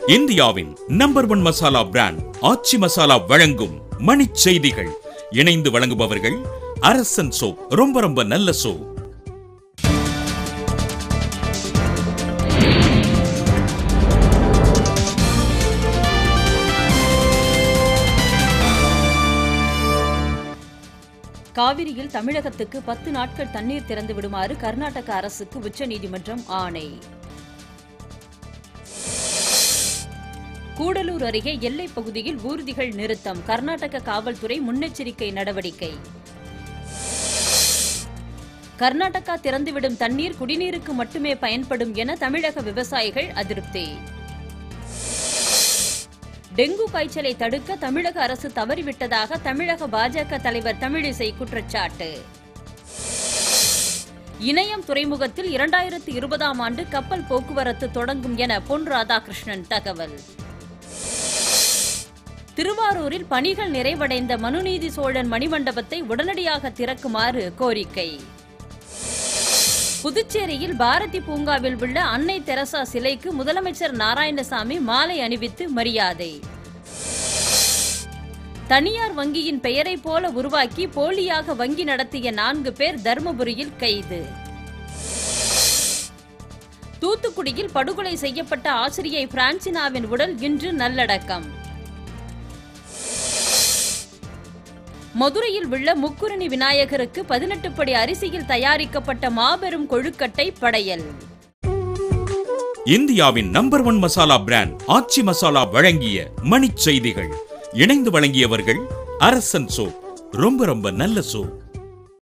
இந்தியாவின் number one masala brand Aachi masala வழங்கும் மணிச் செய்திகள் இணைந்து வழங்குபவர்கள் அரசன் சோப் ரொம்ப ரொம்ப நல்ல சோப் காவிரியில் தமிழகத்துக்கு பத்து நாட்கள் தண்ணீர் திறந்து விடுமாறு கர்நாடக அரசுக்கு உச்சநீதிமன்றம் ஆணை கூடலூர் அருகே எல்லைப் பகுதியில் ஊர்திகள் நிறுத்தம் கர்நாடக காவல்துறை முன்னெச்சரிக்கை நடவடிக்கை கர்நாடகா திறந்துவிடும் தண்ணீர் குடிநீருக்கு மட்டுமே பயன்படும் என தமிழக விவசாயிகள் அதிருப்தி டெங்கு காய்ச்சலை தடுக்க தமிழக அரசு தவறிவிட்டதாக தமிழக பாஜக தலைவர் தமிழிசை குற்றச்சாட்டு இணையம் துறைமுகத்தில் இரண்டாயிரத்து இருபதாம் ஆண்டு கப்பல் போக்குவரத்து தொடங்கும் என பொன் ராதாகிருஷ்ணன் தகவல் திருவாரூரில் பணிகள் நிறைவடைந்த மனுநீதி சோழன் மணிமண்டபத்தை உடனடியாக திறக்குமாறு கோரிக்கை புதுச்சேரியில் பாரதி பூங்காவில் உள்ள அன்னை தெரசா சிலைக்கு முதலமைச்சர் நாராயணசாமி மாலை அணிவித்து மரியாதை தனியார் வங்கியின் பெயரைப் போல உருவாக்கி போலியாக வங்கி நடத்திய நான்கு பேர் தருமபுரியில் கைது தூத்துக்குடியில் படுகொலை செய்யப்பட்ட ஆசிரியை பிரான்சினாவின் உடல் இன்று நல்லடக்கம் மதுரையில் உள்ள முக்குருணி விநாயகருக்கு பதினெட்டு படி அரிசியில் தயாரிக்கப்பட்ட மாபெரும் கொழுக்கட்டை படையல் இந்தியாவின் number one masala brand Aachi masala வழங்கிய மணிச் செய்திகள் இணைந்து வழங்கியவர்கள் அரசன் சோப் ரொம்ப ரொம்ப நல்ல சோப்